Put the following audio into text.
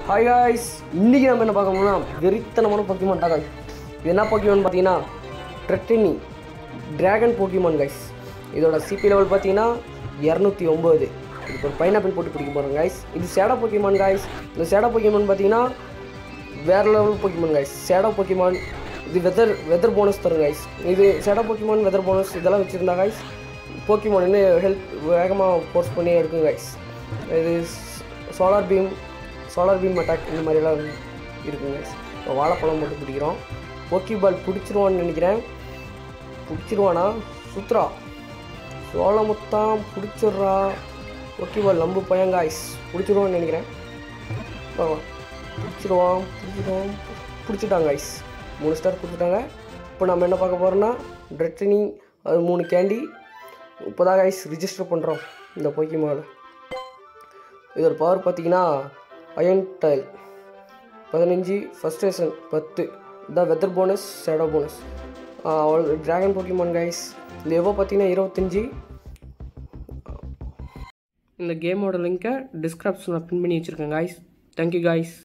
hi guys இன்றைக்கி நம்ம என்ன பார்க்க போனால் வெறித்தனமான போக்கிமான் தான் இது என்ன போக்கிமான் பார்த்தீங்கன்னா ட்ரெட்டினி டிராகன் போக்கிமான் கைஸ் இதோட சிபி லெவல் பார்த்தீங்கன்னா இரநூத்தி ஒம்பது இதுக்கு ஒரு பைனாப்பிள் போட்டு பிடிக்க போகிறோம் கைஸ் இது சேடா போக்கிமான் கைஸ் இந்த சேடா போக்கிமான் பார்த்தீங்கன்னா வேறு level Pokemon guys shadow Pokemon இது வெதர் வெதர் போனஸ் தரும் கைஸ் இது சேடா போக்கிமான் வெதர் போனஸ் இதெல்லாம் வச்சுருந்தா கைஸ் போக்கிமான் இன்னும் ஹெல்ப் வேகமாக ஃபோர்ஸ் பண்ணி எடுக்கும் கைஸ் இது solar beam solar beam attack இந்த மாதிரிலாம் இருக்குங்க இப்போ வாழைப்பழம் போட்டு பிடிக்கிறோம் போக்கி பால் பிடிச்சிருவான்னு நினைக்கிறேன் பிடிச்சிருவானா சுத்ரா சோளமுத்தான் பிடிச்சிட்றா போக்கி பால் நம்பு பையன் காய்ஸ் பிடிச்சிருவான்னு நினைக்கிறேன் ஆமாம் பிடிச்சிருவான் பிடிச்சிருவான் பிடிச்சிட்டாங்க காய்ஸ் மூணு ஸ்டார் கொடுத்துட்டாங்க இப்போ நம்ம என்ன பார்க்க போகிறோம்னா ட்ரெட்டினி அது மூணு கேண்டி இப்போ தான் காய்ஸ் ரிஜிஸ்டர் பண்ணுறோம் இந்த போக்கிமாவில் இதோட பவர் பார்த்தீங்கன்னா அயன் டைல் பதினஞ்சு ஃபஸ்ட் ஸ்டேஷன் பத்து இதான் வெதர் போனஸ் ஷேடோ போனஸ் அவ்வளோ ட்ராகன் போக்கிமான் கைஸ் இந்த எவ்வளோ பார்த்தீங்கன்னா இருபத்தஞ்சி இந்த கேமோட லிங்க்கை டிஸ்கிரிப்ஷனில் பின் பண்ணி வச்சுருக்கேன் காய்ஸ் தேங்க்யூ காய்ஸ்